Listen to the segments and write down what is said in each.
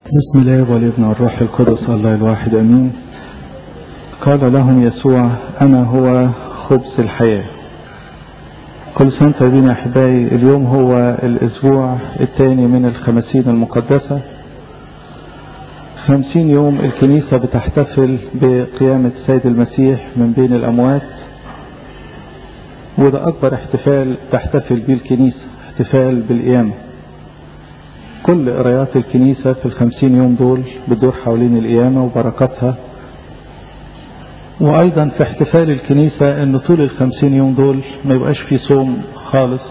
بسم الله والابن والروح القدس الله الواحد امين قال لهم يسوع انا هو خبز الحياة كل سنة طيبين يا احبائي اليوم هو الاسبوع الثاني من الخمسين المقدسة خمسين يوم الكنيسة بتحتفل بقيامة السيد المسيح من بين الاموات وده اكبر احتفال تحتفل به الكنيسة احتفال بالقيامة كل قرايات الكنيسة في الخمسين يوم دول بتدور حوالين القيامة وبركاتها وأيضا في احتفال الكنيسة أن طول الخمسين يوم دول ما يبقاش في صوم خالص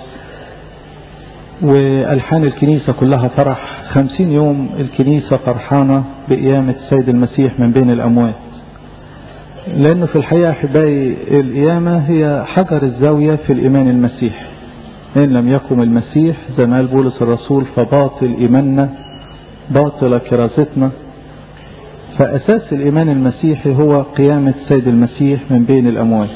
وألحان الكنيسة كلها فرح خمسين يوم الكنيسة فرحانة بقيامة السيد المسيح من بين الأموات لأنه في الحقيقة أحبائي القيامة هي حجر الزاوية في الإيمان المسيحي إن لم يقم المسيح زي ما قال بولس الرسول فباطل إيماننا باطل كراستنا فأساس الإيمان المسيحي هو قيامة السيد المسيح من بين الأموات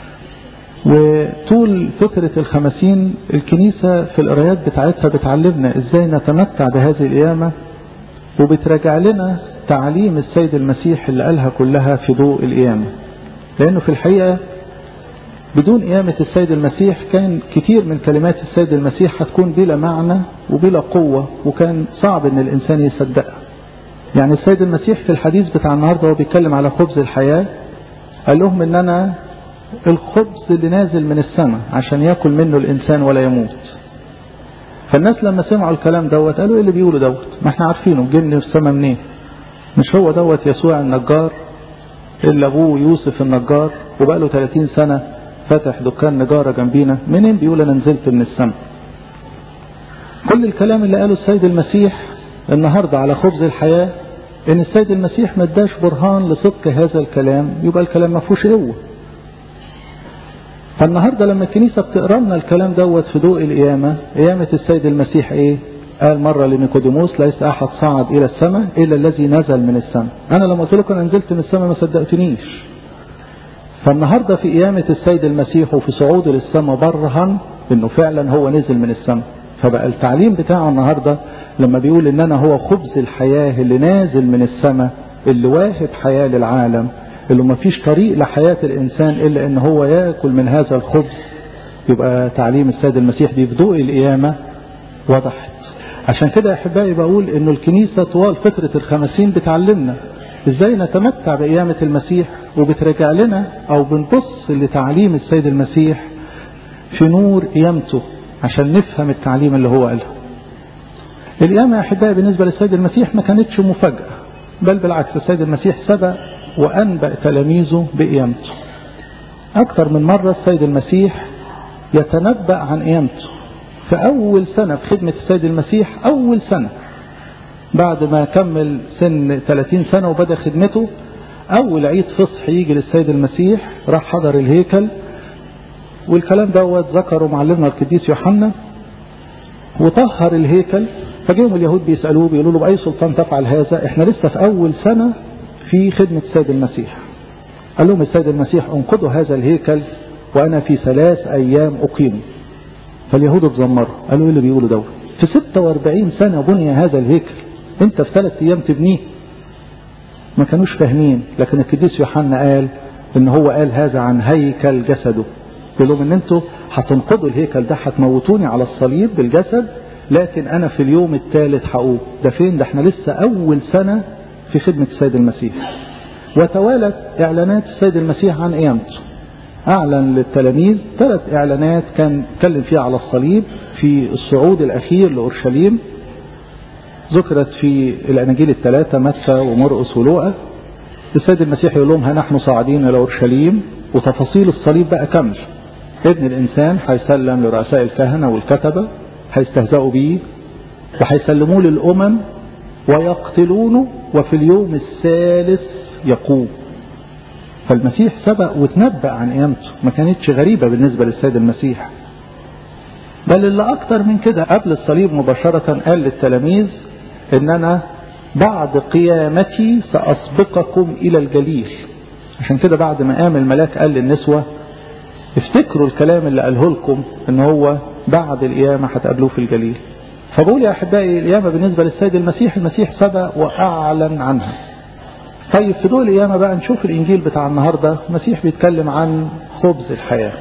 وطول فترة الخمسين الكنيسة في القرايات بتاعتها بتعلمنا ازاي نتمتع بهذه القيامة وبتراجع لنا تعاليم السيد المسيح اللي قالها كلها في ضوء القيامة لأنه في الحقيقة بدون قيامة السيد المسيح كان كتير من كلمات السيد المسيح هتكون بلا معنى وبلا قوة وكان صعب ان الانسان يصدقها يعني السيد المسيح في الحديث بتاع النهاردة هو بيتكلم على خبز الحياة قال لهم ان انا الخبز اللي نازل من السماء عشان ياكل منه الانسان ولا يموت فالناس لما سمعوا الكلام دوت قالوا ايه اللي بيقولوا دوت ما احنا عارفينه جن في السماء منين مش هو دوت يسوع النجار اللي ابوه يوسف النجار وبقى له 30 سنة فاتح دكان نجارة جنبينا منين بيقول انا نزلت من السماء كل الكلام اللي قاله السيد المسيح النهاردة على خبز الحياة ان السيد المسيح ما اداش برهان لصدق هذا الكلام يبقى الكلام ما فيهوش قوه فالنهاردة لما الكنيسة بتقرا لنا الكلام دوت في ضوء القيامة قيامة السيد المسيح ايه قال مرة لنيكوديموس ليس احد صعد الى السماء الا الذي نزل من السماء انا لما قلت لكم انا نزلت من السماء ما صدقتنيش فالنهاردة في قيامة السيد المسيح وفي صعوده للسماء برهن انه فعلا هو نزل من السماء فبقى التعليم بتاعه النهاردة لما بيقول ان انا هو خبز الحياة اللي نازل من السماء اللي واهب حياة للعالم اللي ما فيش طريق لحياة الانسان الا ان هو ياكل من هذا الخبز يبقى تعليم السيد المسيح دي في ضوء القيامة وضحت عشان كده يا احبائي بقول انه الكنيسة طوال فترة الخمسين بتعلمنا ازاي نتمتع بقيامة المسيح وبترجع لنا او بنبص لتعليم السيد المسيح في نور قيامته عشان نفهم التعليم اللي هو قاله القيامة يا احبائي بالنسبة للسيد المسيح ما كانتش مفاجأة بل بالعكس السيد المسيح سبق وانبأ تلاميذه بقيامته اكتر من مرة السيد المسيح يتنبأ عن قيامته في اول سنة في خدمة السيد المسيح اول سنة بعد ما كمل سن 30 سنة وبدأ خدمته أول عيد فصح يجي للسيد المسيح راح حضر الهيكل والكلام دوت ذكره معلمنا القديس يوحنا وطهر الهيكل فجيهم اليهود بيسألوه بيقولوا له بأي سلطان تفعل هذا احنا لسه في أول سنة في خدمة السيد المسيح قال لهم السيد المسيح انقضوا هذا الهيكل وأنا في ثلاث أيام أقيم فاليهود اتذمروا قالوا ايه اللي بيقولوا دوت في 46 سنة بني هذا الهيكل انت في ثلاث ايام تبنيه ما كانوش فاهمين لكن القديس يوحنا قال ان هو قال هذا عن هيكل جسده قال لهم ان انتوا هتنقضوا الهيكل ده هتموتوني على الصليب بالجسد لكن انا في اليوم الثالث هقوم ده فين ده احنا لسه اول سنة في خدمة السيد المسيح وتوالت اعلانات السيد المسيح عن قيامته اعلن للتلاميذ ثلاث اعلانات كان اتكلم فيها على الصليب في الصعود الاخير لاورشليم ذكرت في الاناجيل الثلاثه متى ومرقس ولوقا السيد المسيح يقول لهم ها نحن صاعدين الى اورشليم وتفاصيل الصليب بقى كامل ابن الانسان هيسلم لرؤساء الكهنه والكتبه هيستهزئوا بيه وهيسلموه للامم ويقتلونه وفي اليوم الثالث يقوم فالمسيح سبق وتنبأ عن قيامته ما كانتش غريبة بالنسبة للسيد المسيح بل اللي أكتر من كده قبل الصليب مباشرة قال للتلاميذ إن أنا بعد قيامتي سأسبقكم إلى الجليل عشان كده بعد ما قام الملاك قال للنسوة افتكروا الكلام اللي قاله لكم إن هو بعد القيامة هتقابلوه في الجليل فبقول يا أحبائي القيامة بالنسبة للسيد المسيح المسيح سبق وأعلن عنها طيب في دول القيامة بقى نشوف الإنجيل بتاع النهاردة المسيح بيتكلم عن خبز الحياة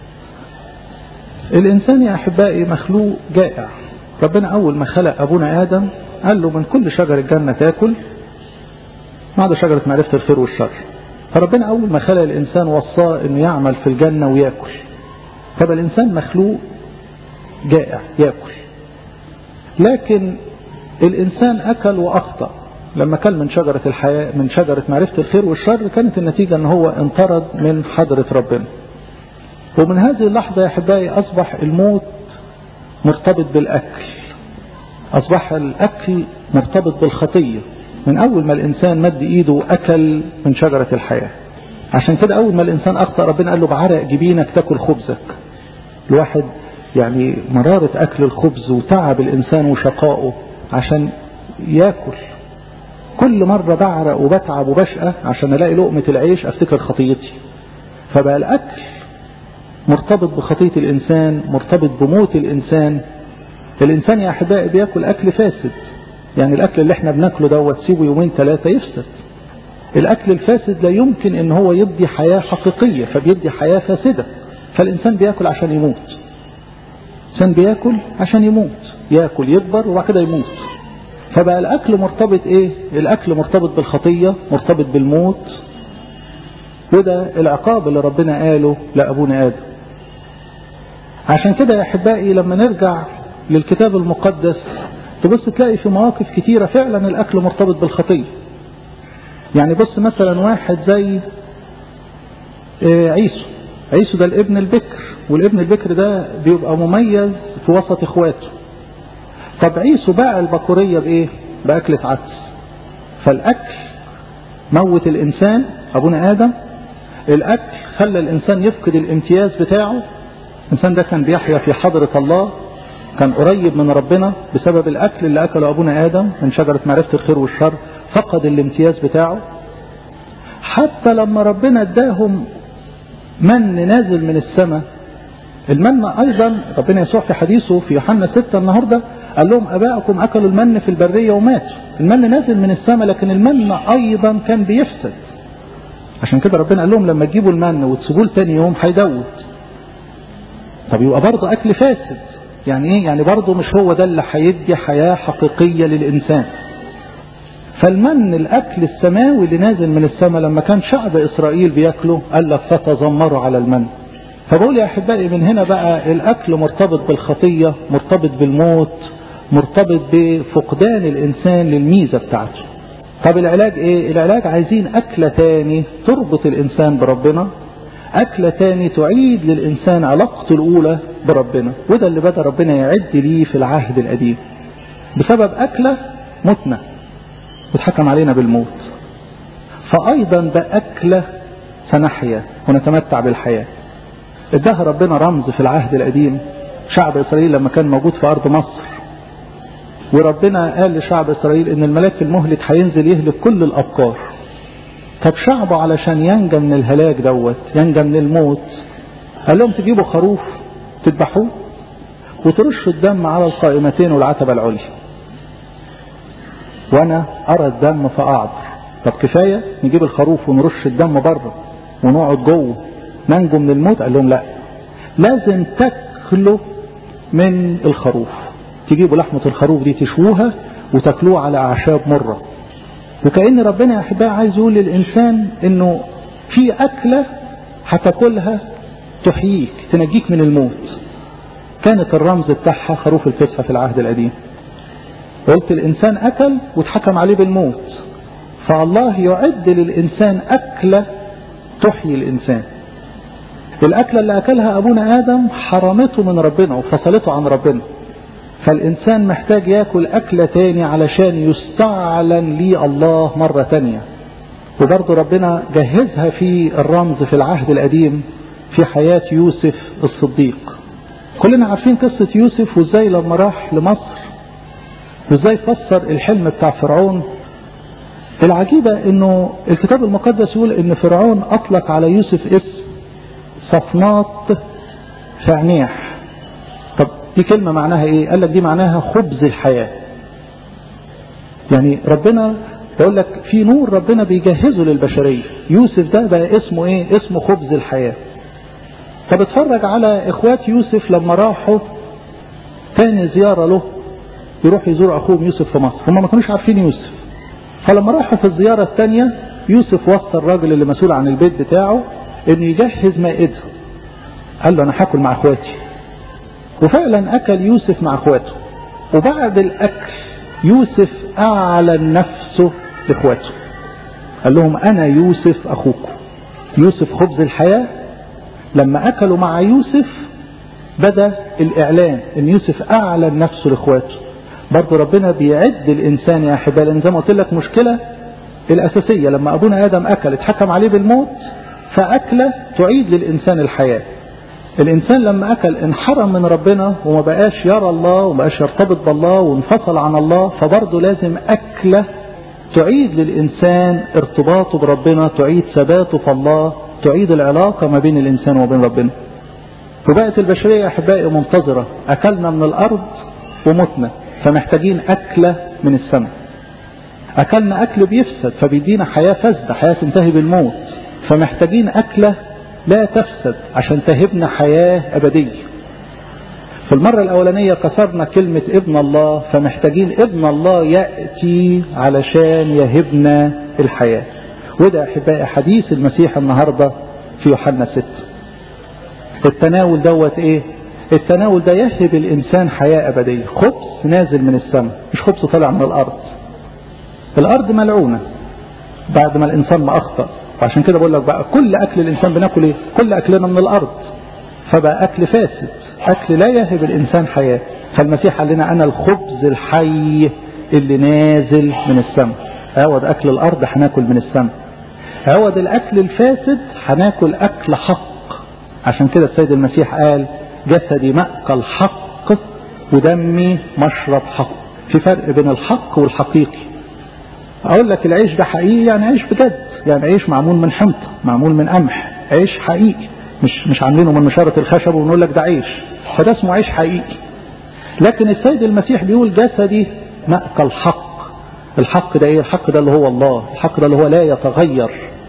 الإنسان يا أحبائي مخلوق جائع ربنا أول ما خلق أبونا آدم قال له من كل شجر الجنة تاكل ما عدا شجرة معرفة الخير والشر فربنا أول ما خلق الإنسان وصاه إنه يعمل في الجنة وياكل طب الإنسان مخلوق جائع ياكل لكن الإنسان أكل وأخطأ لما كل من شجرة الحياة من شجرة معرفة الخير والشر كانت النتيجة أن هو انطرد من حضرة ربنا ومن هذه اللحظة يا أحبائي أصبح الموت مرتبط بالأكل أصبح الأكل مرتبط بالخطية من أول ما الإنسان مد إيده وأكل من شجرة الحياة عشان كده أول ما الإنسان أخطأ ربنا قال له بعرق جبينك تاكل خبزك الواحد يعني مرارة أكل الخبز وتعب الإنسان وشقائه عشان ياكل كل مرة بعرق وبتعب وبشقى عشان ألاقي لقمة العيش أفتكر خطيتي فبقى الأكل مرتبط بخطية الإنسان مرتبط بموت الإنسان الإنسان يا أحبائي بياكل أكل فاسد يعني الأكل اللي احنا بناكله دوت سيبه يومين ثلاثة يفسد الأكل الفاسد لا يمكن ان هو يدي حياة حقيقية فبيدي حياة فاسدة فالإنسان بياكل عشان يموت الإنسان بياكل عشان يموت ياكل يكبر وبعد كده يموت فبقى الأكل مرتبط إيه الأكل مرتبط بالخطية مرتبط بالموت وده العقاب اللي ربنا قاله لأبونا آدم عشان كده يا أحبائي لما نرجع للكتاب المقدس تبص تلاقي في مواقف كتيرة فعلا الأكل مرتبط بالخطية يعني بص مثلا واحد زي عيسو عيسو ده الابن البكر والابن البكر ده بيبقى مميز في وسط اخواته طب عيسو باع البكورية بايه باكلة عدس فالاكل موت الانسان ابونا ادم الاكل خلى الانسان يفقد الامتياز بتاعه الانسان ده كان بيحيا في حضرة الله كان قريب من ربنا بسبب الاكل اللي اكله ابونا ادم من شجرة معرفة الخير والشر فقد الامتياز بتاعه حتى لما ربنا اداهم من نازل من السماء المن ايضا ربنا يسوع في حديثه في يوحنا 6 النهارده قال لهم ابائكم اكلوا المن في البريه وماتوا المن نازل من السماء لكن المن ايضا كان بيفسد عشان كده ربنا قال لهم لما تجيبوا المن وتسيبوه تاني يوم هيدوت طب يبقى برضه اكل فاسد يعني ايه يعني برضه مش هو ده اللي هيدي حياه حقيقيه للانسان فالمن الاكل السماوي اللي نازل من السماء لما كان شعب اسرائيل بياكله قال لك فتذمروا على المن فبقول يا احبائي من هنا بقى الاكل مرتبط بالخطيه مرتبط بالموت مرتبط بفقدان الانسان للميزه بتاعته طب العلاج ايه العلاج عايزين اكله تاني تربط الانسان بربنا اكله تاني تعيد للانسان علاقته الاولى بربنا وده اللي بدا ربنا يعد ليه في العهد القديم بسبب اكله متنا واتحكم علينا بالموت فأيضا بأكلة سنحيا ونتمتع بالحياة اداها ربنا رمز في العهد القديم شعب إسرائيل لما كان موجود في أرض مصر وربنا قال لشعب إسرائيل إن الملاك المهلك هينزل يهلك كل الأبكار طب شعبه علشان ينجى من الهلاك دوت ينجى من الموت قال لهم تجيبوا خروف تذبحوه وترشوا الدم على القائمتين والعتبة العليا وانا ارى الدم فاعبر طب كفاية نجيب الخروف ونرش الدم بره ونقعد جوه ننجو من الموت قال لهم لا لازم تاكلوا من الخروف تجيبوا لحمة الخروف دي تشووها وتاكلوها على اعشاب مرة وكأن ربنا يا احبائي عايز يقول للانسان انه في اكلة هتاكلها تحييك تنجيك من الموت كانت الرمز بتاعها خروف الفسحة في العهد القديم قلت الإنسان أكل واتحكم عليه بالموت فالله يعد للإنسان أكلة تحيي الإنسان الأكلة اللي أكلها أبونا آدم حرمته من ربنا وفصلته عن ربنا فالإنسان محتاج يأكل أكلة تاني علشان يستعلن لي الله مرة تانية وبرضه ربنا جهزها في الرمز في العهد القديم في حياة يوسف الصديق كلنا عارفين قصة يوسف وازاي لما راح لمصر وازاي فسر الحلم بتاع فرعون العجيبة انه الكتاب المقدس يقول ان فرعون اطلق على يوسف اسم صفنات فعنيح طب دي كلمة معناها ايه قال لك دي معناها خبز الحياة يعني ربنا بقول لك في نور ربنا بيجهزه للبشرية يوسف ده بقى اسمه ايه اسمه خبز الحياة طب اتفرج على اخوات يوسف لما راحوا تاني زيارة له يروح يزور اخوهم يوسف في مصر هم ما كانوش عارفين يوسف فلما راحوا في الزيارة الثانية يوسف وصى الراجل اللي مسؤول عن البيت بتاعه انه يجهز مائدة قال له انا هاكل مع اخواتي وفعلا اكل يوسف مع اخواته وبعد الاكل يوسف اعلن نفسه لاخواته قال لهم انا يوسف اخوكم يوسف خبز الحياة لما اكلوا مع يوسف بدا الاعلان ان يوسف اعلن نفسه لاخواته برضه ربنا بيعد الانسان يا احبائي لان زي ما قلت لك مشكله الاساسيه لما ابونا ادم اكل اتحكم عليه بالموت فاكله تعيد للانسان الحياه الانسان لما اكل انحرم من ربنا وما بقاش يرى الله وما بقاش يرتبط بالله وانفصل عن الله فبرضه لازم اكله تعيد للانسان ارتباطه بربنا تعيد ثباته في الله تعيد العلاقه ما بين الانسان وبين ربنا وبقت البشريه يا احبائي منتظره اكلنا من الارض ومتنا فمحتاجين أكلة من السماء أكلنا أكل بيفسد فبيدينا حياة فاسدة حياة تنتهي بالموت فمحتاجين أكلة لا تفسد عشان تهبنا حياة أبدية في المرة الأولانية كسرنا كلمة ابن الله فمحتاجين ابن الله يأتي علشان يهبنا الحياة وده أحبائي حديث المسيح النهاردة في يوحنا 6 التناول دوت ايه التناول ده يهب الإنسان حياة أبدية خبز نازل من السماء مش خبز طالع من الأرض الأرض ملعونة بعد ما الإنسان ما أخطأ وعشان كده بقول لك بقى كل أكل الإنسان بناكل إيه كل أكلنا من الأرض فبقى أكل فاسد أكل لا يهب الإنسان حياة فالمسيح قال لنا أنا الخبز الحي اللي نازل من السماء عوض أكل الأرض هناكل من السماء عوض الأكل الفاسد هناكل أكل حق عشان كده السيد المسيح قال جسدي مأكل حق ودمي مشرب حق في فرق بين الحق والحقيقي اقول لك العيش ده حقيقي يعني عيش بجد يعني عيش معمول من حنطة معمول من قمح عيش حقيقي مش مش عاملينه من نشارة الخشب ونقول لك ده عيش فده اسمه عيش حقيقي لكن السيد المسيح بيقول جسدي مأكل حق الحق ده ايه الحق ده اللي هو الله الحق ده اللي هو لا يتغير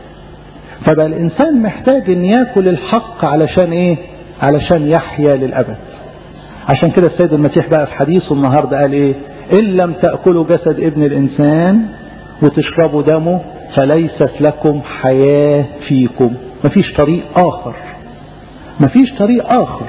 فبقى الانسان محتاج ان ياكل الحق علشان ايه علشان يحيا للأبد عشان كده السيد المسيح بقى في حديثه النهاردة قال ايه إن لم تأكلوا جسد ابن الإنسان وتشربوا دمه فليست لكم حياة فيكم مفيش طريق آخر مفيش طريق آخر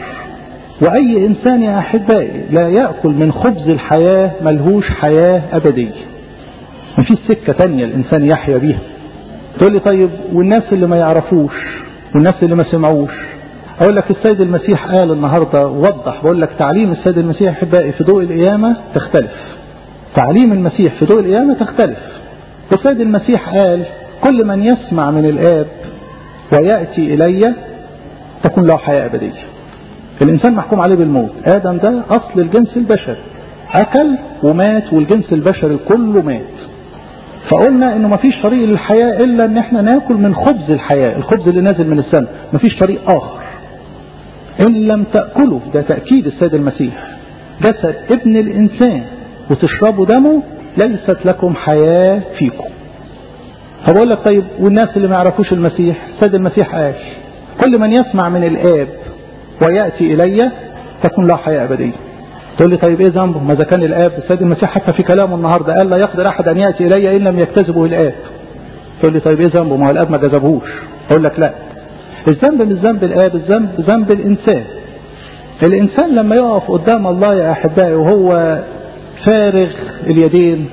وأي إنسان يا أحبائي لا يأكل من خبز الحياة ملهوش حياة أبدية مفيش سكة تانية الإنسان يحيا بيها تقول لي طيب والناس اللي ما يعرفوش والناس اللي ما سمعوش أقول لك السيد المسيح قال النهاردة وضح بقول لك تعليم السيد المسيح أحبائي في ضوء القيامة تختلف تعليم المسيح في ضوء القيامة تختلف السيد المسيح قال كل من يسمع من الآب ويأتي إلي تكون له حياة أبدية الإنسان محكوم عليه بالموت آدم ده أصل الجنس البشري أكل ومات والجنس البشري كله مات فقلنا انه مفيش طريق للحياة الا ان احنا ناكل من خبز الحياة الخبز اللي نازل من السماء مفيش طريق اخر ان لم تأكلوا ده تأكيد السيد المسيح جسد ابن الانسان وتشربوا دمه ليست لكم حياة فيكم فبقول لك طيب والناس اللي ما يعرفوش المسيح السيد المسيح قال كل من يسمع من الآب ويأتي إلي تكون له حياة أبدية تقول لي طيب ايه ذنبه ما اذا كان الاب السيد المسيح حتى في كلامه النهارده قال لا يقدر احد ان ياتي الي ان لم يجتذبه الاب تقول لي طيب ايه ذنبه ما هو الاب ما جذبهوش اقول لك لا الذنب مش ذنب الاب الذنب ذنب الانسان الانسان لما يقف قدام الله يا احبائي وهو فارغ اليدين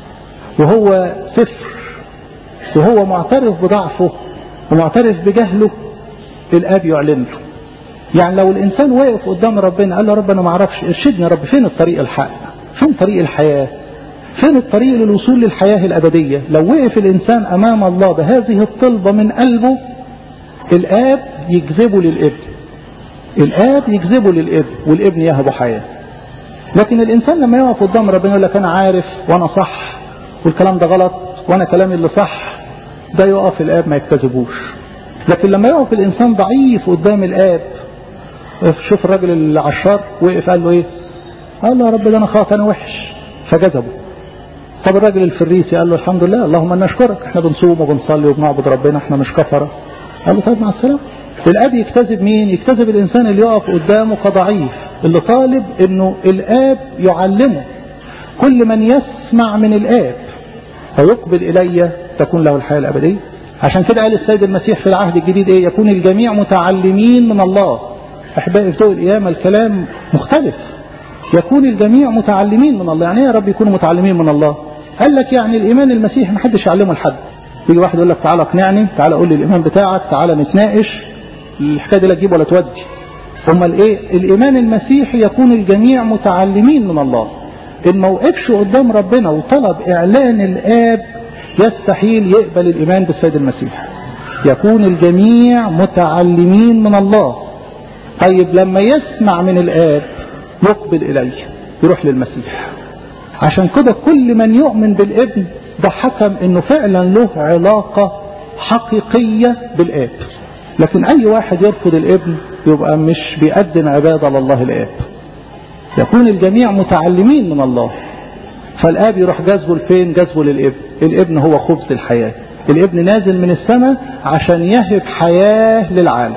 وهو صفر وهو معترف بضعفه ومعترف بجهله الاب يعلن له يعني لو الإنسان وقف قدام ربنا قال له رب أنا ما أعرفش ارشدني يا رب فين الطريق الحق فين طريق الحياة فين الطريق للوصول للحياة الأبدية لو وقف الإنسان أمام الله بهذه الطلبة من قلبه الآب يجذبه للابن الآب يجذبه للابن والابن يهبه حياة لكن الإنسان لما يقف قدام ربنا يقول لك أنا عارف وأنا صح والكلام ده غلط وأنا كلامي اللي صح ده يقف الآب ما يكتذبوش لكن لما يقف الإنسان ضعيف قدام الآب شوف الراجل العشار وقف قال له ايه قال له يا رب ده انا خاطئ انا وحش فجذبه طب الراجل الفريسي قال له الحمد لله اللهم انا نشكرك احنا بنصوم وبنصلي وبنعبد ربنا احنا مش كفره قال له طيب مع السلامه الاب يكتذب مين يكتذب الانسان اللي يقف قدامه كضعيف اللي طالب انه الاب يعلمه كل من يسمع من الاب ويقبل الي تكون له الحياه الابديه عشان كده قال السيد المسيح في العهد الجديد ايه يكون الجميع متعلمين من الله احبائي في ضوء القيامه الكلام مختلف يكون الجميع متعلمين من الله يعني ايه يا رب يكونوا متعلمين من الله قال لك يعني الايمان المسيحي ما حدش يعلمه لحد يجي واحد يقول لك تعالى اقنعني تعالى قول لي الايمان بتاعك تعالى نتناقش الحكايه دي لا تجيب ولا تودي امال ايه الايمان المسيحي يكون الجميع متعلمين من الله ان ما وقفش قدام ربنا وطلب اعلان الاب يستحيل يقبل الايمان بالسيد المسيح يكون الجميع متعلمين من الله طيب لما يسمع من الاب يقبل اليه يروح للمسيح عشان كده كل من يؤمن بالابن ده حكم انه فعلا له علاقة حقيقية بالاب لكن اي واحد يرفض الابن يبقى مش بيقدم عبادة لله الاب يكون الجميع متعلمين من الله فالاب يروح جذبه لفين جذبه للابن الابن هو خبز الحياة الابن نازل من السماء عشان يهب حياة للعالم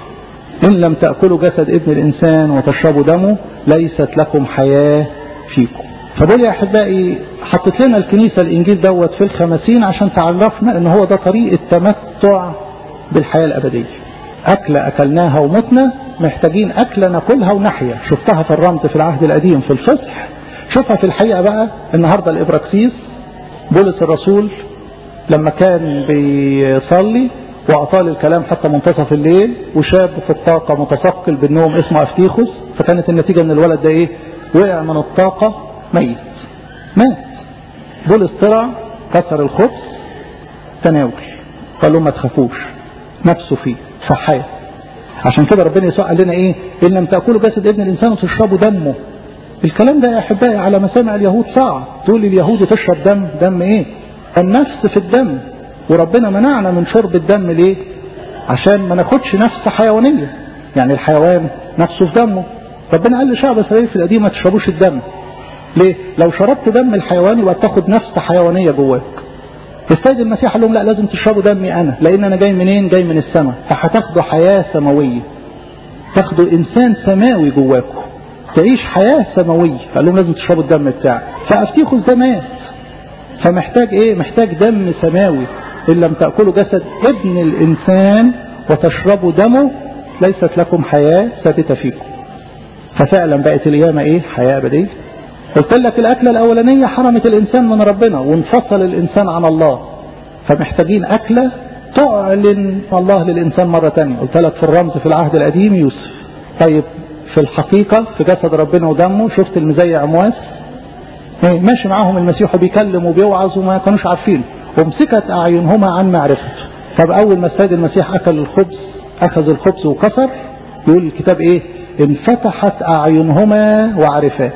إن لم تأكلوا جسد ابن الإنسان وتشربوا دمه ليست لكم حياة فيكم فدول يا أحبائي حطت لنا الكنيسة الإنجيل دوت في الخمسين عشان تعرفنا إن هو ده طريق التمتع بالحياة الأبدية أكلة أكلناها ومتنا محتاجين أكلة ناكلها ونحيا شفتها في الرمز في العهد القديم في الفصح شوفها في الحقيقة بقى النهاردة الإبراكسيس بولس الرسول لما كان بيصلي وأطال الكلام حتى منتصف الليل وشاب في الطاقة متثقل بالنوم اسمه أفتيخوس فكانت النتيجة من الولد ده إيه وقع من الطاقة ميت مات بولس طلع كسر الخبز تناول قال لهم ما تخافوش نفسه فيه صحيح عشان كده ربنا يسوع قال لنا ايه ان لم تاكلوا جسد ابن الانسان وتشربوا دمه الكلام ده يا احبائي على مسامع اليهود صعب تقول اليهود تشرب دم دم ايه النفس في الدم وربنا منعنا من شرب الدم ليه عشان ما ناخدش نفس حيوانية يعني الحيوان نفسه في دمه ربنا قال لشعب اسرائيل في القديم ما تشربوش الدم ليه لو شربت دم الحيوان يبقى تاخد نفس حيوانية جواك السيد المسيح قال لهم لا لازم تشربوا دمي انا لان انا جاي منين جاي من السماء فهتاخدوا حياة سماوية تاخدوا انسان سماوي جواكم تعيش حياة سماوية قال لهم لازم تشربوا الدم بتاعي فافتيخوس ده مات فمحتاج ايه محتاج دم سماوي ان لم تأكلوا جسد ابن الانسان وتشربوا دمه ليست لكم حياة ثابتة فيكم ففعلا بقت القيامة ايه حياة ابدية قلت لك الاكلة الاولانية حرمت الانسان من ربنا وانفصل الانسان عن الله فمحتاجين اكلة تعلن الله للانسان مرة تانية قلت لك في الرمز في العهد القديم يوسف طيب في الحقيقة في جسد ربنا ودمه شفت المزيع عمواس ماشي معاهم المسيح وبيكلم وبيوعظ وما كانوش عارفين ومسكت أعينهما عن معرفته طب أول ما السيد المسيح أكل الخبز أخذ الخبز وكسر يقول الكتاب إيه انفتحت أعينهما وعرفاه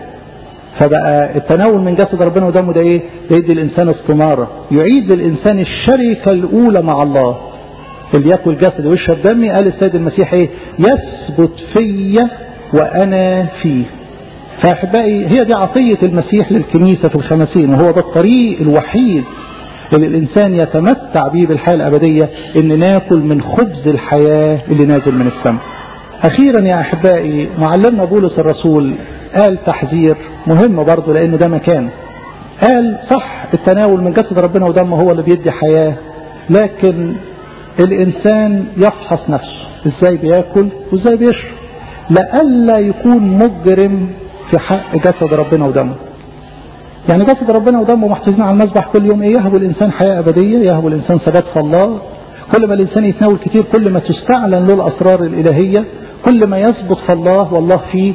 فبقى التناول من جسد ربنا ودمه ده إيه يدي الإنسان استمارة يعيد للإنسان الشركة الأولى مع الله اللي ياكل جسد ويشرب دمي قال السيد المسيح إيه يثبت فيا وأنا فيه فأحبائي هي دي عطية المسيح للكنيسة في الخمسين وهو ده الطريق الوحيد اللي الإنسان يتمتع به بالحياة الأبدية إن ناكل من خبز الحياة اللي نازل من السماء أخيرا يا أحبائي معلمنا بولس الرسول قال تحذير مهم برضه لأن ده مكان قال صح التناول من جسد ربنا ودمه هو اللي بيدي حياة لكن الإنسان يفحص نفسه إزاي بياكل وإزاي بيشرب لئلا يكون مجرم في حق جسد ربنا ودمه يعني جسد ربنا ودمه محتاجين على المذبح كل يوم ايه يهب الانسان حياة ابدية يهب الانسان ثبات في الله كل ما الانسان يتناول كتير كل ما تستعلن له الاسرار الالهية كل ما يثبت في الله والله فيه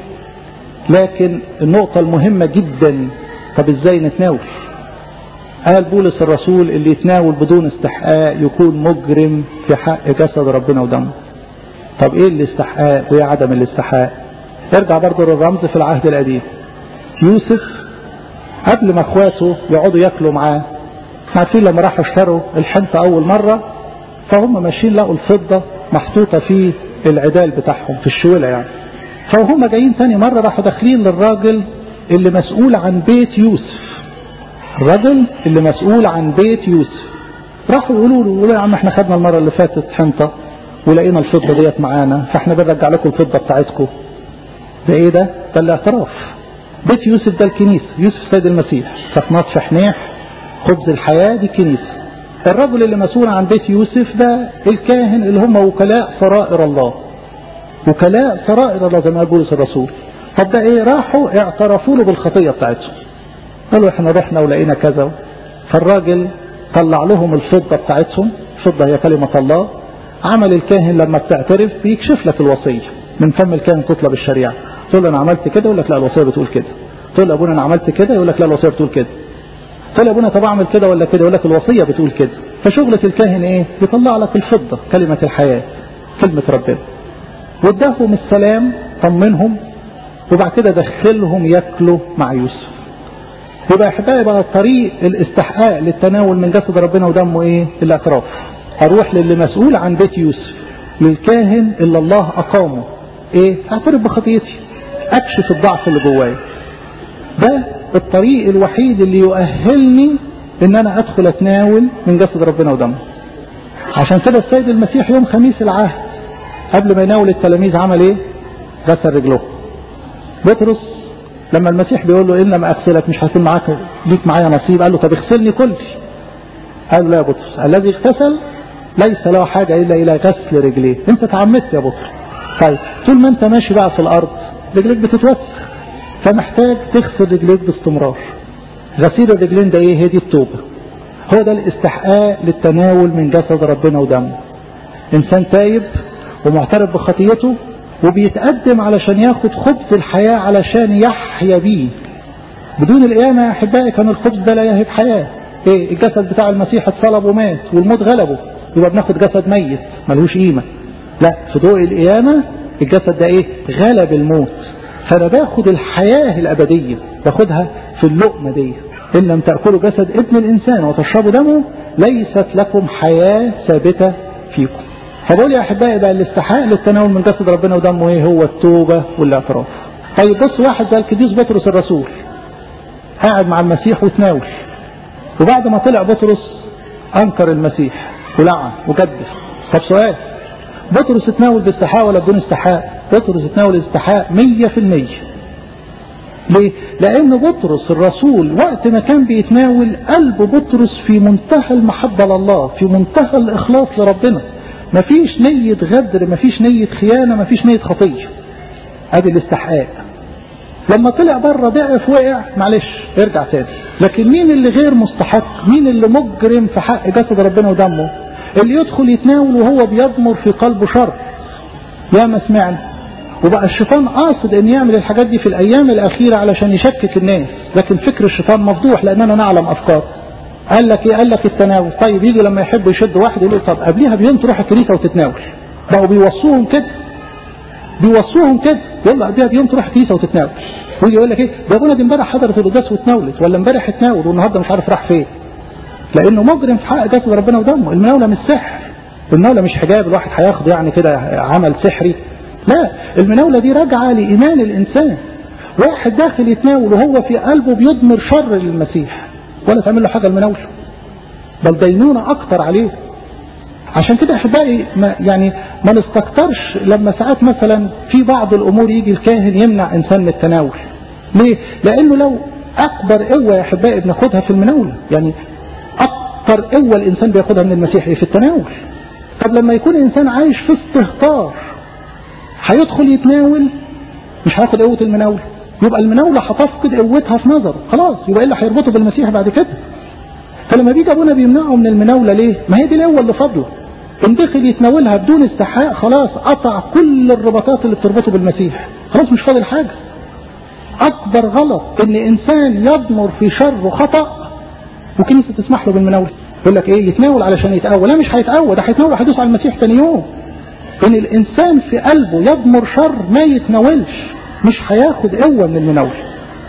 لكن النقطة المهمة جدا طب ازاي نتناول قال بولس الرسول اللي يتناول بدون استحقاق يكون مجرم في حق جسد ربنا ودمه طب ايه الاستحقاق وايه عدم الاستحقاق ارجع برضه للرمز في العهد القديم يوسف قبل ما اخواته يقعدوا ياكلوا معاه عارفين لما راحوا اشتروا الحنطة اول مرة فهم ماشيين لقوا الفضة محطوطة في العدال بتاعهم في الشولة يعني فهم جايين تاني مرة راحوا داخلين للراجل اللي مسؤول عن بيت يوسف الراجل اللي مسؤول عن بيت يوسف راحوا يقولوا له يقولوا يا عم احنا خدنا المرة اللي فاتت حنطة ولقينا الفضة ديت معانا فاحنا بنرجع لكم الفضة بتاعتكم ده ايه ده؟ ده الاعتراف بيت يوسف ده الكنيسة يوسف سيد المسيح صفنات فحنيح خبز الحياة دي كنيسة الرجل اللي مسؤول عن بيت يوسف ده الكاهن اللي هم وكلاء سرائر الله وكلاء سرائر الله زي ما قال بولس الرسول طب ده ايه راحوا اعترفوا له بالخطية بتاعتهم قالوا احنا رحنا ولقينا كذا فالراجل طلع لهم الفضة بتاعتهم الفضة هي كلمة الله عمل الكاهن لما بتعترف بيكشف لك الوصية من فم الكاهن تطلب الشريعة تقول له انا عملت كده يقول لك لا الوصية بتقول كده تقول له ابونا انا عملت كده يقول لك لا الوصية بتقول كده تقول له ابونا طب اعمل كده ولا كده يقول لك الوصية بتقول كده فشغلة الكاهن ايه يطلع لك الفضة كلمة الحياة كلمة ربنا واداهم السلام طمنهم وبعد كده دخلهم ياكلوا مع يوسف يبقى احبائي بقى طريق الاستحقاق للتناول من جسد ربنا ودمه ايه الاعتراف اروح للي مسؤول عن بيت يوسف للكاهن اللي الله اقامه ايه اعترف بخطيتي اكشف الضعف اللي جوايا ده الطريق الوحيد اللي يؤهلني ان انا ادخل اتناول من جسد ربنا ودمه عشان كده السيد المسيح يوم خميس العهد قبل ما يناول التلاميذ عمل ايه غسل رجلهم بطرس لما المسيح بيقول له ان لم اغسلك مش هيكون معاك ليك معايا نصيب قال له طب اغسلني كلي قال له لا يا بطرس الذي اغتسل ليس له حاجة الا الى غسل رجليه انت تعمدت يا بطرس طيب طول ما انت ماشي بقى في الارض رجليك بتتوسخ فمحتاج تغسل رجليك باستمرار غسيل الرجلين ده ايه هي دي التوبة هو ده الاستحقاق للتناول من جسد ربنا ودمه انسان تايب ومعترف بخطيته وبيتقدم علشان ياخد خبز الحياة علشان يحيا بيه بدون القيامة يا أحبائي كان الخبز ده لا يهب حياة إيه الجسد بتاع المسيح اتصلب ومات والموت غلبه يبقى بناخد جسد ميت ملهوش قيمة لا في ضوء القيامة الجسد ده إيه غلب الموت فأنا باخد الحياة الأبدية باخدها في اللقمة دي إن لم تأكلوا جسد ابن الإنسان وتشربوا دمه ليست لكم حياة ثابتة فيكم فبقول يا احبائي بقى الاستحقاق للتناول من جسد ربنا ودمه ايه هو التوبه والاعتراف. طيب بص واحد زي القديس بطرس الرسول قاعد مع المسيح وتناول وبعد ما طلع بطرس انكر المسيح ولعن وجدف طب سؤال بطرس اتناول باستحقاق ولا بدون استحقاق؟ بطرس اتناول استحقاق 100% ليه؟ لأن بطرس الرسول وقت ما كان بيتناول قلب بطرس في منتهى المحبة لله في منتهى الإخلاص لربنا مفيش نية غدر مفيش نية خيانة مفيش نية خطية ادي الاستحقاق لما طلع بره ضعف وقع معلش ارجع تاني لكن مين اللي غير مستحق مين اللي مجرم في حق جسد ربنا ودمه اللي يدخل يتناول وهو بيضمر في قلبه شر يا ما سمعنا وبقى الشيطان قاصد ان يعمل الحاجات دي في الايام الاخيره علشان يشكك الناس لكن فكر الشيطان مفضوح لاننا نعلم افكاره قال لك ايه قال لك التناول طيب يجي لما يحب يشد واحد يقول له طب قبليها بيوم تروح الكنيسه وتتناول بقوا بيوصوهم كده بيوصوهم كده يقول له قبليها بيوم تروح الكنيسه وتتناول ويجي يقول لك ايه ده ابونا دي امبارح حضرت القداس واتناولت ولا امبارح اتناول والنهارده مش عارف راح فين لانه مجرم في حق جسد ربنا ودمه المناوله مش سحر المناوله مش حجاب الواحد هياخد يعني كده عمل سحري لا المناوله دي راجعه لايمان الانسان واحد داخل يتناول وهو في قلبه بيضمر شر للمسيح ولا تعمل له حاجه المناوله بل دينونه اكتر عليه عشان كده احبائي ما يعني ما نستكترش لما ساعات مثلا في بعض الامور يجي الكاهن يمنع انسان من التناول ليه لانه لو اكبر قوه يا احبائي بناخدها في المناوله يعني اكتر قوه الانسان بياخدها من المسيح في التناول طب لما يكون انسان عايش في استهتار هيدخل يتناول مش هياخد قوه المناوله يبقى المناوله هتفقد قوتها في نظره خلاص يبقى ايه اللي هيربطه بالمسيح بعد كده فلما بيجي ابونا بيمنعه من المناوله ليه ما هي دي القوه اللي فاضله ان دخل يتناولها بدون استحقاق خلاص قطع كل الرباطات اللي بتربطه بالمسيح خلاص مش فاضل حاجه اكبر غلط ان انسان يضمر في شر وخطا وكنيسه تسمح له بالمناوله يقول لك ايه يتناول علشان يتقوى لا مش هيتقوى ده هيتناول هيدوس على المسيح تاني يوم ان الانسان في قلبه يضمر شر ما يتناولش مش هياخد قوه من المناوله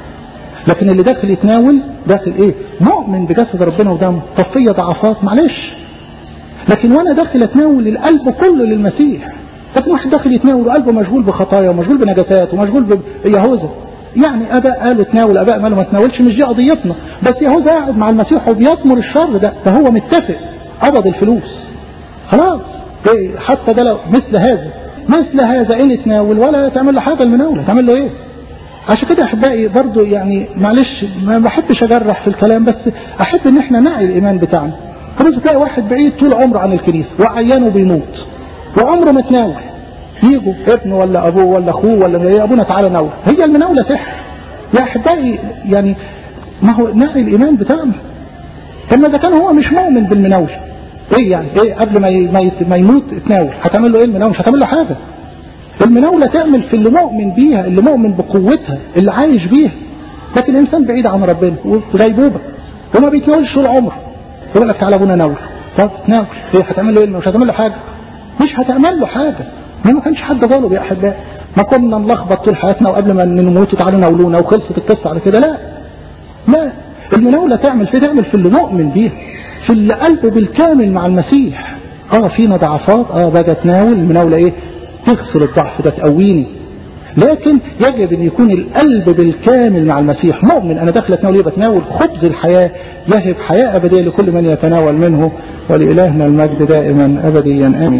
لكن اللي داخل يتناول داخل ايه مؤمن بجسد ربنا ودمه طب فيا ضعفات معلش لكن وانا داخل اتناول القلب كله للمسيح لكن واحد داخل يتناول وقلبه مشغول بخطايا ومشغول بنجاسات ومشغول بيهوذا يعني اباء قالوا تناول اباء قالوا ما تناولش مش دي قضيتنا بس يهوذا قاعد مع المسيح وبيطمر الشر ده ده هو متفق قبض الفلوس خلاص حتى ده لو مثل هذا مثل هذا ان تناول ولا تعمل له حاجه المناوله تعمل له ايه عشان كده احبائي برضو يعني معلش ما بحبش اجرح في الكلام بس احب ان احنا نعي الايمان بتاعنا خلاص تلاقي واحد بعيد طول عمره عن الكنيسه وعيانه بيموت وعمره ما تناول يجوا ابنه ولا ابوه ولا اخوه ولا ايه ابونا تعالى ناول هي المناوله سحر يا احبائي يعني ما هو نعي الايمان بتاعنا طب اذا كان هو مش مؤمن بالمناوله ايه يعني ايه قبل ما ما يموت تناول هتعمل له ايه المناوله مش هتعمل له حاجه المناولة تعمل في اللي مؤمن بيها اللي مؤمن بقوتها اللي عايش بيها لكن الانسان بعيد عن ربنا وغيبوبة وما بيتناولش طول عمره يقول لك تعالى ابونا ناول طب تناول ايه هتعمل له ايه مش هتعمل له حاجة مش هتعمل له حاجة ما كانش حد غالب يا احبائي ما كنا نلخبط طول حياتنا وقبل ما نموت تعالوا ناولونا وخلصت القصة على كده لا لا المناولة تعمل في تعمل في اللي مؤمن بيها في اللي قلبه بالكامل مع المسيح اه فينا ضعفات اه باجي اتناول المناولة ايه تغسل الضعف ده تقويني لكن يجب ان يكون القلب بالكامل مع المسيح مؤمن انا داخل اتناول ايه بتناول خبز الحياة يهب حياة ابدية لكل من يتناول منه ولإلهنا المجد دائما ابديا امين